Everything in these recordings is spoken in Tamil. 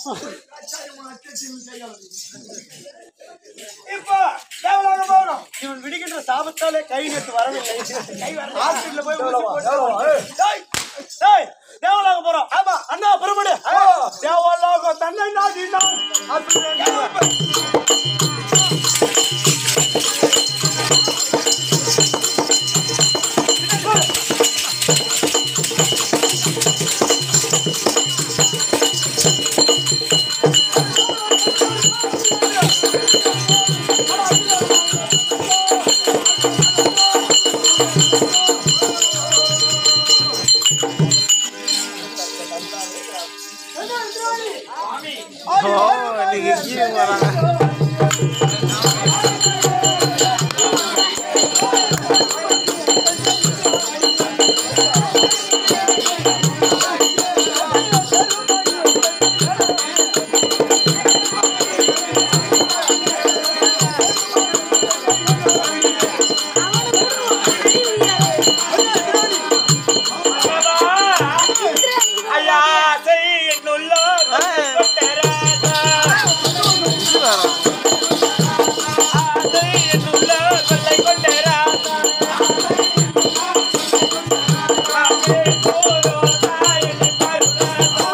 இப்போ தேவலோகம் போகணும் இவன் விடுகின்ற சாபத்தாலே கை நேற்று வரவில்லை ஹாஸ்பிட்டல்ல போய் ஊசி போட்டு டேய், டேய், தேவலோகம் போறோம் ஆமா அண்ணா புறப்படு தேவலோகம் தன்னை நாடினான் அசுரன் ஐயா செய் என்னுள்ள கொண்டராசா ஆசை என்னுள்ள கொள்ளை கொண்டராசா ஆசை போரோ தாயனி பருராசா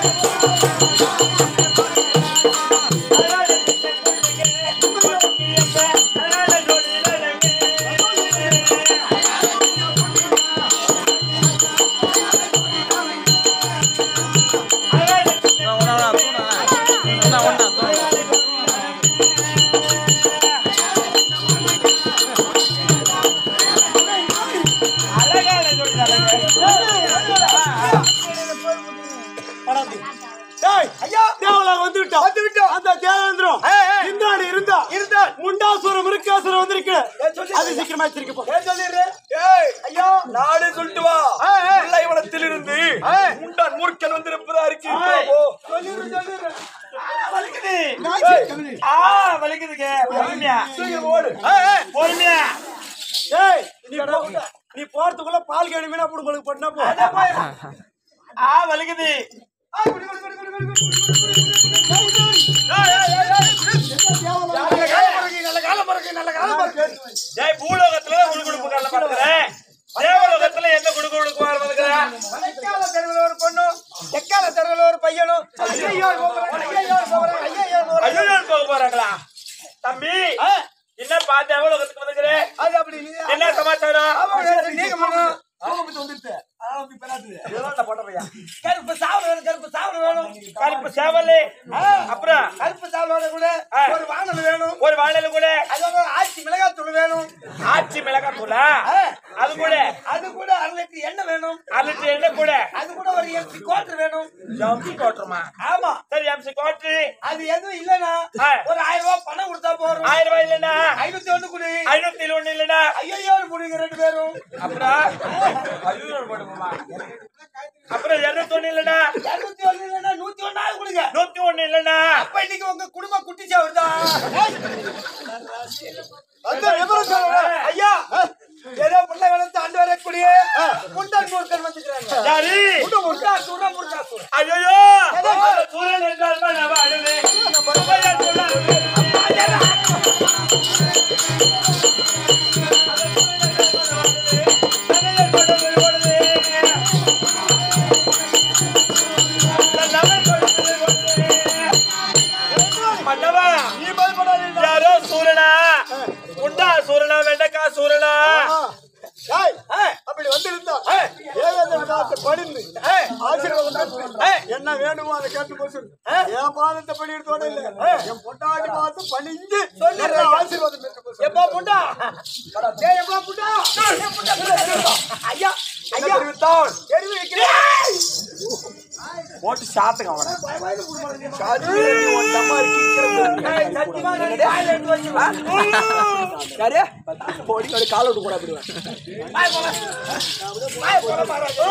அலாட சித்தக்குள்ளிகே கொட்டியப்ப அலாட ஜோடி நலங்கே அலாட அழகான ஜோடி நலங்கே டேய் ஐயா தேவலோகம் வந்து விட்டோம் வந்து விட்டோம் அந்த தேவேந்திரம் இந்தாடி இருந்தா இருந்தா முண்டாசுரம் இருக்காசுரம் வந்திருக்கு அது சீக்கிரமா திருப்பி போ ஏன் சொல்லிடுறேன்? ஏய், ஐயா, நாடு சொல்லிட்டு வா. முல்லைவனத்திலிருந்து முண்டான் மூர்க்கன் வந்திருப்பதா இருக்கு. போ. வலிக்குது. ஏய், ஆ, வலிக்குதுங்க. பொறுமையா. ஏய், ஏய், பொறுமையா. டேய் நீ போ- நீ போறதுக்குள்ள பால் கேடு வீணா போடு உங்களுக்கு போட்டுனா போ ஆ, வலிக்குது. ஏய், ஏய், ஏய், ஏய். நல்ல காலம் பிறகு, நல்ல காலம் பிறகு, நல்ல காலம் பிறகு. ஏய், பூலோகத்துல குடுகுடுப்பு காலம் பார்க்கிறேன். தேவலோகத்துல எந்த குடுகுடுப்பு காலம் பார்க்கிறேன்? எக்கால தெருவில் ஒரு பொண்ணும் எக்கால தெருவில் ஒரு பையனும் ஐயையோ போகிறாங்க, ஐயையோ போகிறாங்க, ஐயையோ போகிறாங்க. ஐயோ போக போறாங்களா தம்பி என்னப்பா தேவலோகத்துக்கு வந்துக்கிறேன் அது அப்படி இல்லையா? என்ன சமாச்சாரம் ஆமாங்க, நீங்க பண்ணணும். கருப்பு சாவல் வேணும், கருப்பு சாவல் வேணும். கருப்பு சேவல் அப்புறம் கருப்பு சாவலோட கூட ஆ. ஒரு வானல் வேணும் ஒரு வாழல கூட அதோட ஆச்சி மிளகாத்தூள் வேணும் ஆச்சி மிளகாத்தூளா அது கூட அது கூட அரை லிட்டர் எண்ணெய் வேணும் அரை லிட்டர் எண்ணெய் கூட அது கூட ஒரு எம்சி கோட்டர் வேணும் எம்சி கோட்டுமா ஆமா சரி எம்சி கோட்டு அது எதுவும் இல்லனா ஆ. ஒரு ஆயிரம் ரூபாய் பணம் கொடுத்தா போறோம் ஆயிரம் ரூபாய் இல்லைன்னா ஐநூத்தி ஒண்ணு குடி ஐநூத்தி ஒண்ணு இல்லைன்னா ஐயோ முடிங்க ரெண்டு பேரும் அப்புறம் ஐநூறு போட்டுமா அப்புறம் இருநூத்தி ஒண்ணு இல்லைன்னா இருநூத்தி ஒண்ணு இல்லைன்னா நூத்தி ஒண்ணாவது கொடுங்க நூத்தி ஒண்ணு இல்லைன்னா அப்ப இன்னைக்கு உங்க குடும்பம் குட்டி சாவுதா அந்த விவரம் சொல்லுடா. ஐயா ஏதோ பிள்ளை வளர்த்து ஆண்டு வரக்கூடிய முண்டான் மூர்க்கன் வந்துக்கிறாங்க யாரு முண்டா சூடா முண்டா சூடா ஐயோ சூரியன் என்றால் தான் அவ அழுது சுமையா சொல்லாது. நகையர் கொண்டது ஓடுது. தன் நகை கொண்டது ஓடுது. மன்னவா யாரோ சூரனா உண்டா சூரனா வெண்டைக்கா சூரனா டேய், அப்படி வந்திருந்தா தேவேந்திர நாட்டு பணிந்து ஆசீர்வாதம் பெற்று, என்ன வேணுமோ அதை கேட்டு போய் சொல்லு என் பாதத்தை பணியிடத்தோட இல்ல என் பொண்டாட்டி பார்த்து பணிஞ்சு சொல்லு ஆசீர்வாதம் பெற்று போய் சொல்லு. எப்பா முண்டா ஏய் எப்பா முண்டா ஏய், முண்டா, முண்டா, முண்டா. ஐயா என்ன ஐயா தெரிவித்தான்? தெரிவி வைக்கிறேன் போட்டு சாத்துங்க அவனை சாதி உன் தம்மா இருக்கிக்கிறது. ஏய், சத்தியமா நான் வாயில எடுத்து வச்சிருவேன். யாரு? போடி, ஒரு காலை விட்டு போடா, அப்படிவா. வாய் போல. வாய் போல மாறாது.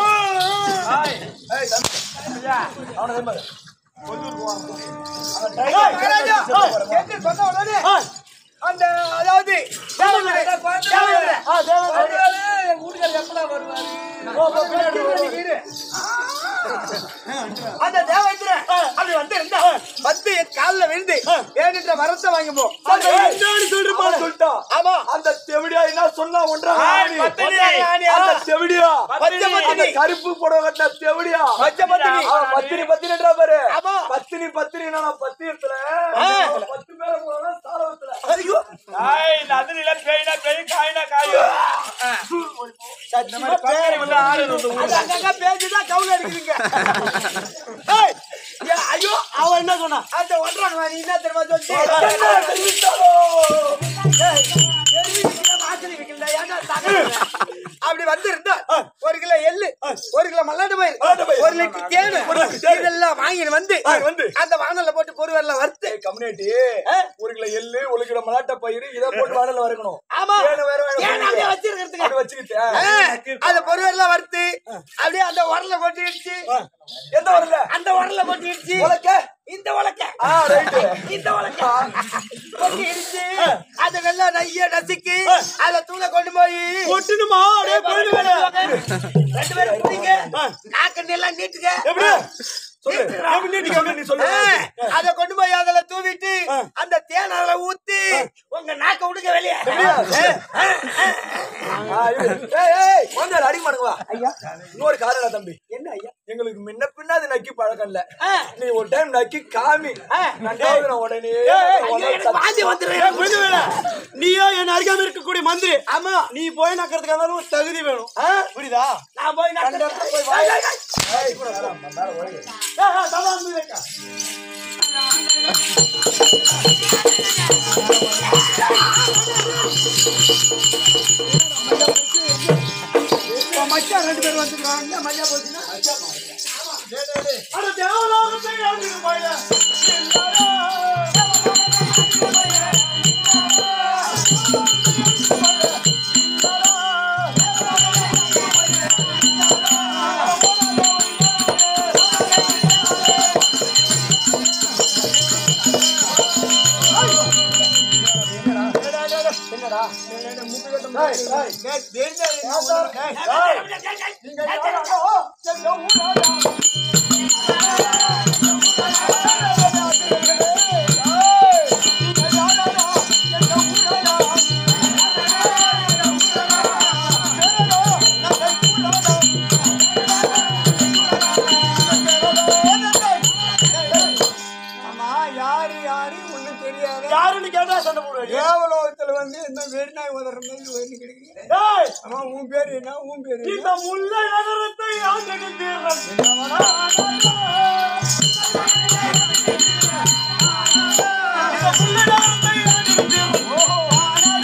மகாராஜா, கேட்டு சொன்ன உடனே, அந்த அதாவது தேவதை, தேவதை. ஆ, தேவேந்திர. அவராலே என் வீட்டுக்காரர் எப்படா வருவாரு? போ, போ, பின்னாடி வா. இரு. அந்த தேவேந்திரன் அந்த அப்படி வந்து இருந்தா வந்து என் கால்ல விழுந்து வேணுன்ற வரத்தை வாங்கி போ அந்த என்னன்னு சொல்லிருப்பாரு. சொல்லிட்டோம் ஆமா அந்த செவிடியா என்ன சொன்னா ஒன்றா ஆய், ஆணி. பத்தினி. ஆணியா? அந்த செவிடியா பச்சை அந்த பத்தினி. கருப்பு புடவை கட்டின செவிடியா பச்சை பத்தினி. ஆ, பத்தினி பத்தினின்றா பாரு ஆமா. பத்தினி பத்தினி நான் பத்தியத்துல ஆ. பத்து பேரை போனா சாலவத்துல ஐயோ ஆய், நதினில பேய்னா பேய், காய்னா காயும். இந்த மாதிரி பக்கம் வந்து ஆளு இருந்து அது அங்கங்க பேச்சுதான் கவுல அடிக்குதுங்க ஏய், ஏய், ஐயோ அவன் என்ன சொன்னா அந்த ஒன்றாங்க நீ என்ன தெரியுமா சொல்லி அப்படி வந்து இருந்தா ஒரு கிலோ எள்ளு ஒரு கிலோ மல்லாட்டு பயிர் ஒரு லிட்டர் தேனு இதெல்லாம் வாங்கிட்டு வந்து வந்து. அந்த வானல்ல போட்டு பொருவெல்ல வறுத்து கம்யூனிட்டி ஒரு கிலோ எள்ளு ஒரு கிலோ மலாட்ட பயிறு இதை போட்டு வாடல வரக்கணும் ஆமா தேனு வேற வேணும். தேன் அப்படியே வச்சிருக்கிறதுக்கு அப்படி வச்சுக்கிட்டு அந்த பொருவெல்லாம் வறுத்து அப்படியே அந்த உரல போட்டு இடிச்சு எந்த வரல அந்த உரல போட்டு இடிச்சு உலக்க இந்த உலக்க ஆ ரைட்டு இந்த உலக்க போட்டு இடிச்சு அதை நல்லா நைய நசுக்கி அதுல தூளை கொண்டு போய் கொட்டணுமா அப்படியே போயிடு வேணும் ரெண்டு பேரும் குடிங்க நாக்கு எல்லாம் நீட்டுங்க எப்படி சொல்லு எப்படி நீட்டிக்க எப்படி நீ சொல்லு அத கொண்டு போய் அதுல தூவிட்டு அந்த தேன் அதுல ஊத்தி உங்க நாக்க விடுங்க வெளியே ஆ, இது. ஏய், ஏய், கொஞ்சம் அடிக்க மாட்டேங்குவா இன்னொரு காரணம் தம்பி என்ன ஐயா எங்களுக்கு முன்ன பின்னாடி நக்கி பழக்கம் இல்ல ஆ. நீ ஒரு டைம் நக்கி காமி ரெண்டாவது நான் உடனே ஐயோ, உடனே எனக்கு வாந்தி வந்துரும். நீயோ என் அருகாம இருக்கக்கூடிய மந்திரி ஆமா நீ போய் நக்கிறதுக்கு இருந்தாலும் தகுதி வேணும் ஆ? புரியுதா நான் போய் கண்ட நட்டு- இடத்துல போய் வாய். ஏய், ஏய், ஏய். ஏய், கூட வா, மேல ஒழுகு. ஏய், ஏய், தவா வந்து வைக்க. இப்ப மச்சான் ரெண்டு பேரும் வந்துருக்காங்க மஜா போச்சுன்னா அட தேவலோகத்தை ஆண்டுக்கு போயா. என்னடா ஏய், ஏய். டேய், தெரிஞ்சா என்ன ஊரு? டேய், நீங்க யாரோ? எங்க ஊராயா? ஆமா, யாரு யாரு ஒண்ணும் தெரியாது யாருன்னு கேட்டா சண்டை போடுவாங்க தேவலோகத்துல வந்து இந்த வெறிநாய் உதற மாதிரி வந்து கிடைக்கிறீங்க ஏய், ஆமா உன் பேரு என்ன உன் பேரு என்ன? இந்த முல்லை நகரத்தை ஆண்டுக்கு தீரன் இந்த முல்லை நகரத்தை ஆண்டுக்கு தீரன்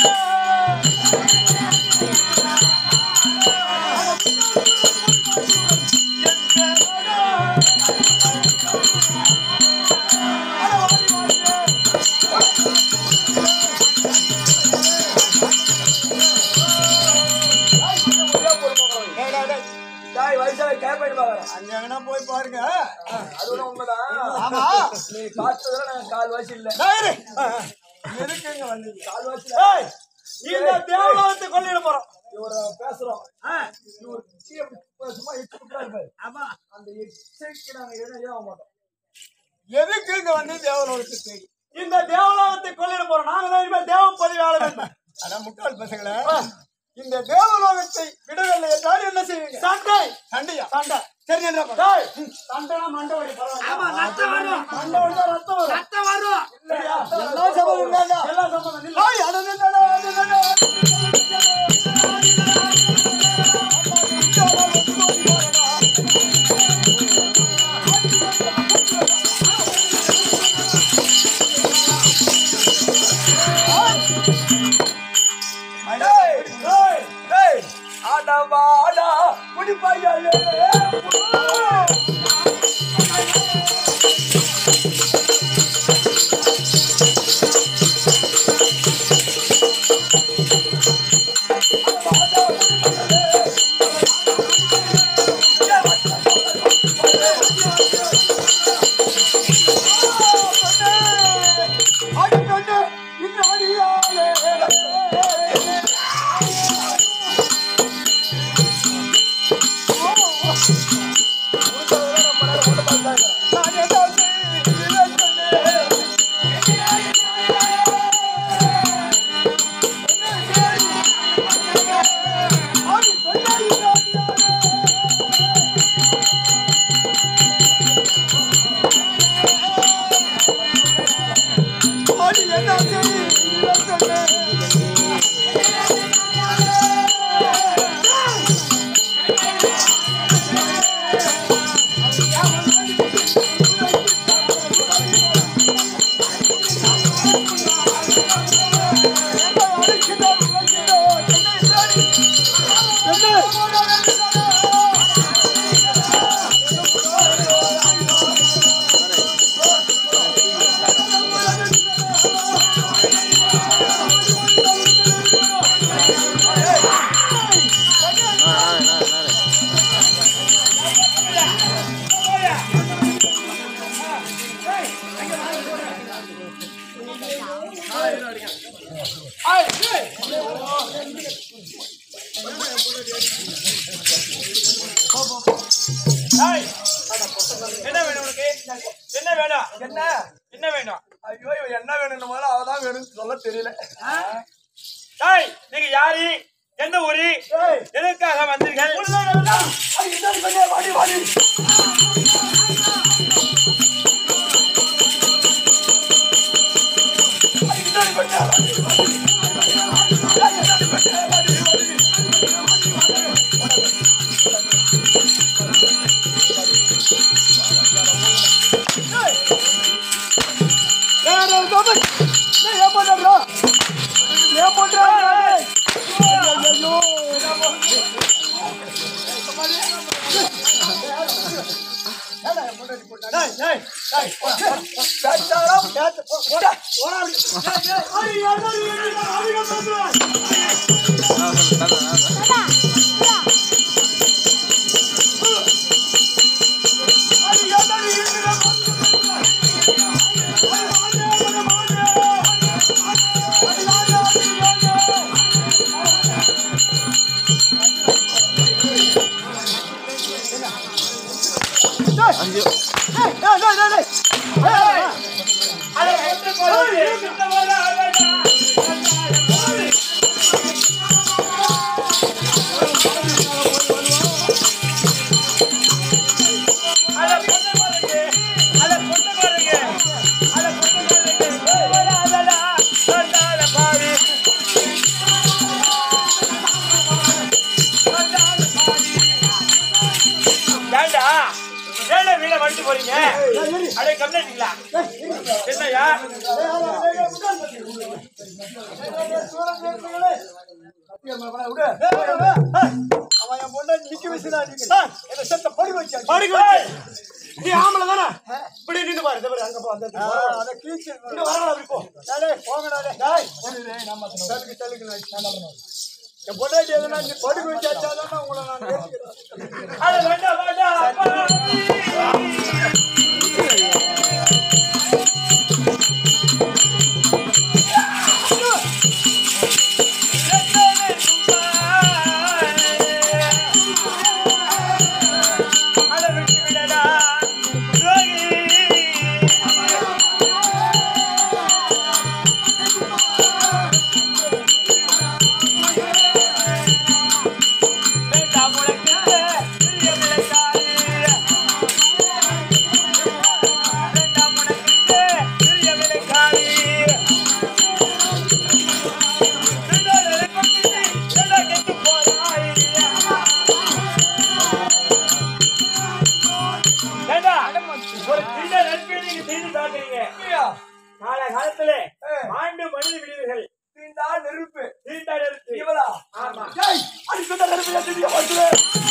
டேய், டேய், டேய். டேய், வயசான கேப்பாயிட்டு பாக்குறேன் அங்க எங்கனா போய் பாருங்க அது ஒண்ணும் உண்மைதான் ஆமா நீ பார்த்ததுல நாங்க கால் வாசி இல்ல டேய், டேய். எதுக்கு இங்க வந்தீங்க கால் வாசி ஏய், இந்த தேவலோகத்தை கொள்ளையிட போறோம் இவர பேசுறோம் இவர் கீழே இப்படி சும்மா எச்சு குட்டா இருப்பாரு ஆமா அந்த எச்சைக்கு நாங்க எதுவும் ஏவ மாட்டோம் எதுக்கு இங்க வந்து தேவலோகத்தை தேடி இந்த தேவலோகத்தை கொள்ளையிட போறோம் நாங்க தான் இனிமேல் தேவ பதிவாளர் அதான் முட்டாள் பசங்களே இந்த தேவலோகத்தை விடவில்லை என்றால் என்ன செய்வீங்க சண்டை சண்டையா சண்டை சரி என்ன பண்ண? டேய், சண்டைனா மண்டை வலி பரவாயில்ல. மண்டை வலினா ரத்தம் வரும். இல்லையா? எல்லா சபையும் உண்டாண்டா? எல்லா சம்பந்தம் இல்ல. ஏய், அட நில்லடா, அட நில்லடா. டேய், டேய், டேய், ஆடா வாடா, குடிப்பையலே. அடி கண்ணு, இந்த அடியாலே. நான் என்ன செய்வேன்? தெரியல டேய் நீங்க யாரு எந்த ஊரு ஏய். எதற்காக வந்தீர்கள் அது என்ன பண்ணே வாடி வாடி ஏண்டா ஏண்டா வீட வந்துட்டு போறீங்க அடே கம்ப்ளைண்ட்ங்களா என்னய்யா அவன் என் பொண்ணை நிக்க வச்சுதான் நிக்கிறான். என்னை செத்த படி வச்சான். படுக்க வச்சு. நீ ஆம்பளை தானே இப்படி நின்று பாரு இந்த பாரு, அங்க போ அந்த ஆ, அதை கீழ்ச்சி இங்க வரலாம் அப்படி போ டேய், டேய், போங்கடா, டேய். டேய், தள்ளுக்கு, தள்ளுக்கு, நான் என்ன பண்ணுவேன்? என் பொண்டாட்டி எதுனா நீ படுக்க வச்சாச்சாதான் உங்களை நான் நேசிக்கிறேன். அட வேண்டாம் வேண்டாம் அப்பா. அட விட்டு விடடா துரோகி வேண்டாம் உனக்கு பெரிய விளையாடு. வேண்டாம் உனக்கு பெரிய விளையாடு. வேண்டாம் எனக்கு வேண்டாம் கெட்டு போறாய். ஏண்டா, ஒரு சின்ன நட்பை நீங்க செய்து காட்டுறீங்க. கால காலத்திலே ஆண்டு மனித விடுவீர்கள் தீண்டா நெருப்பு. தீண்டா நெருப்பு. இவளா? ஆமா. டேய், அடி சொன்ன நெருப்பு ஏன் திடீர்னு வருது?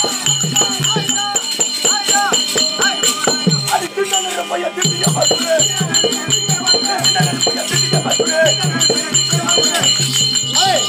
அடி திண்ட நெருப்பு ஏன் திடீர்னு வருது? திண்ட நெருப்பு ஏன் திடீர்னு வருது? ஏய்,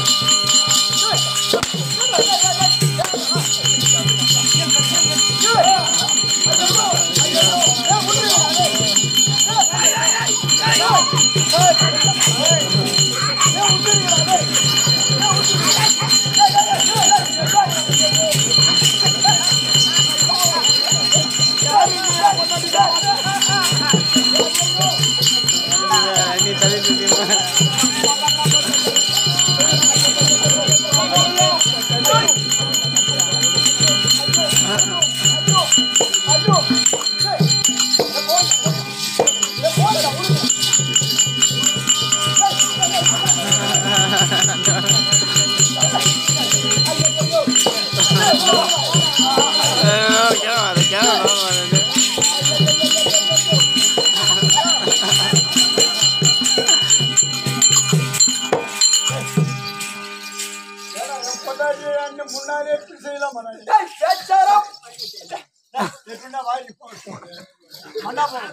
ஏடா, என் பொண்டாட்டி அங்க முன்னாடியே இப்படி செய்யலாமா நான்? டேய், பேச்சாரம். எப்படின்னா வாய் போ. மண்ணா போ.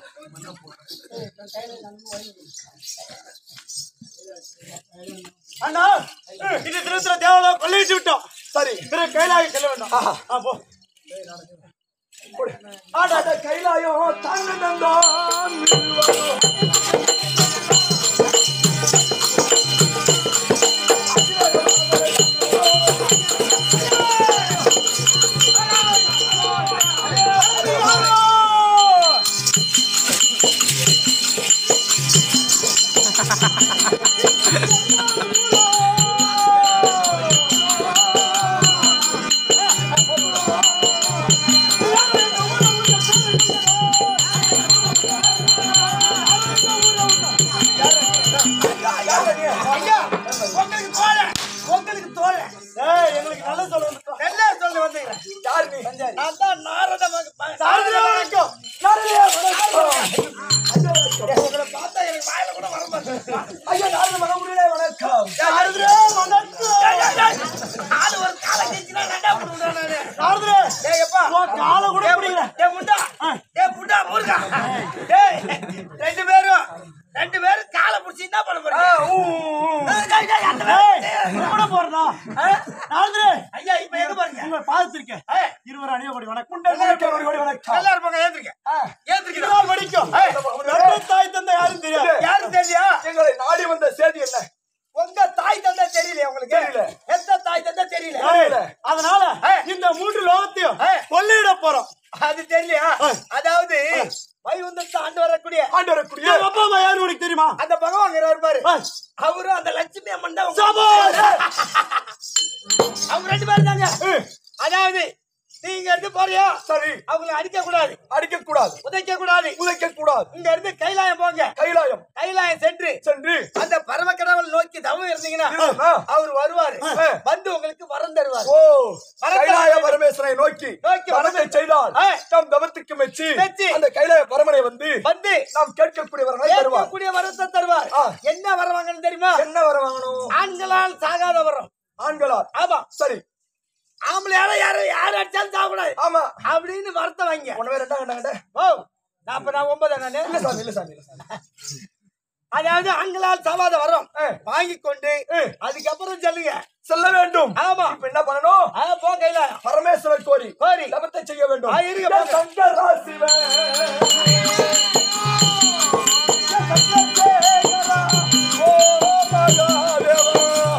அண்ணா இது திருத்தல தேவலோ கொள்ளையிட்டு விட்டோம் சரி திரு கைலாய செல்ல வேண்டாம் ஆஹா. ஆ, போ ஆடாத கைலாயம் தாங்க நந்தான் ஐயா உங்களுக்கு தோழ உங்களுக்கு தோழ ஏய், எங்களுக்கு நல்ல சொல்ல வந்துட்டோம். நல்லா சொல்ல வந்துக்கிறேன் யார் நீ? நான் தான் நாரத மக- ம- நாரதரே வணக்கம். நாரதரே வணக்கம். உங்களை பார்த்தா எனக்கு வாயில கூட வர மாட்டேங்குது. ஐயா, நாரத மகமுடிகளே வணக்கம். நாரதரே வணக்கம். ஏய், ஏய், ஏய். ஆளு ஒரு காலை கீச்சுனா ரெண்டா போடுவேன் நானு. நாரதரே, ஏய், எப்பா. உன் காலை கூட ஏய், பிடிக்கல. ஏய், முண்டா. ஏய், முண்டா, முருகா. ஏய், ரெண்டு பேரும் ரெண்டு பேரும் காலை பிடிச்சி என்ன பண்ண போறீங்க? ஏய், ஏய், ஏய், அந்த ஏய், வேலை. நீ கூட போறதா? ஆ? நாரதரே, ஐயா இப்ப எங்க பாருங்க உங்களை பார்த்திருக்கேன். ஏய், இருவர் அணிய கோடி வணக்கம். முண்டை முண்டை கோடி கோடி வணக்கம். நல்லா இருப்பாங்க ஏத்துக்க ஏத்துக்கிறோம் இருநாள் வரைக்கும். ஏய். ரெண்டு தாய் தந்தை யாரும் தெரியாது. யாரு தெரியா எங்களை நாடி வந்த செய்தி என்ன உங்க தாய் தந்தை தெரியல உங்களுக்கு தெரியல. எந்த தாய் தந்தை தெரியல தெரியல. அதனால ஏய். இந்த மூன்று லோகத்தையும் ஏய். கொள்ளையிட போறோம் அது தெரியலையா ஏய். அதாவது வைகுந்தத்தை ஆண்டு வரக்கூடிய ஆண்டு வரக்கூடிய எங்க அப்பா அம்மா யாரு உனக்கு தெரியுமா அந்த பகவான் இருப்பாரு ஏய். அவரும் அந்த லட்சுமி அம்மன் தான் உங்க- சபாஷ். அவங்க ரெண்டு பேரும் தாங்க ஏய். அதாவது நீங்க இருந்து போறியா சரி அவங்களை அடிக்க கூடாது அடிக்க கூடாது உதைக்க கூடாது உதைக்க கூடாது இங்க இருந்து கைலாயம் போங்க கைலாயம் கைலாயம் சென்று சென்று அந்த பரம கடவுள் நோக்கி தவம் இருந்தீங்கன்னா ஆ. அவர் வருவாரு ஆ. வந்து உங்களுக்கு வரம் தருவார் ஓ வரத்தை கைலாய வந்து- பரமேஸ்வரனை நோக்கி நோக்கி வரத்தை வரத்தை செய்தால் ஆ. நம் தவத்துக்கு மெச்சி மெச்சி. அந்த கைலாய பரமனை வந்து வந்து நாம் கேட்கக்கூடிய வரங்களை தருவார் கேட்கக்கூடிய வரத்தை தருவார் ஆ. என்ன வரம் வாங்கணும் தெரியுமா என்ன வர வாங்கணும் ஆண்களால் சாகாத வரம் ஆண்களா ஆமா சரி ஆம்பளையால யாரும் யார் அடிச்சாலும் சாகக்கூடாது ஆமா அப்படின்னு வரத்தை வாங்க ஒண்ணு ரெண்டா கண்டாங்க ஓ நான் அப்ப நான் ஒன்பதா நானு இல்ல சாமி இல்ல சாமி இல்ல சாமி அதாவது ஆண்களால் சாவாத வரம் ஆ. வாங்கி கொண்டு ஆ. அதுக்கப்புறம் சொல்லுங்க செல்ல வேண்டும் ஆமா இப்ப என்ன பண்ணணும் ஆ, போ கைலாயம் பரமேஸ்வரர் கோரி கோரி. தவத்தை செய்ய வேண்டும் ஆ, இருங்க, போங்க. சங்கரா சிவன் சங்கரசேகரா, ஓ மகாதேவா.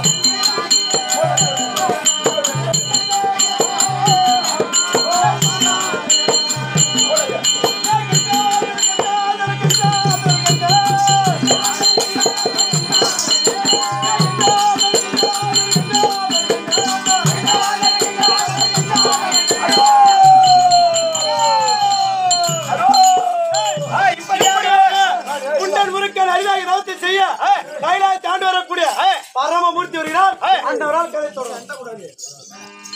குண்டன் முருக்கன் அரிதாகி தவத்தை செய்ய கைலாய தாண்டு வரக்கூடிய பரமமூர்த்தி வருகிறார் அந்த ஒரு ஆள் கதை சொல்றேன்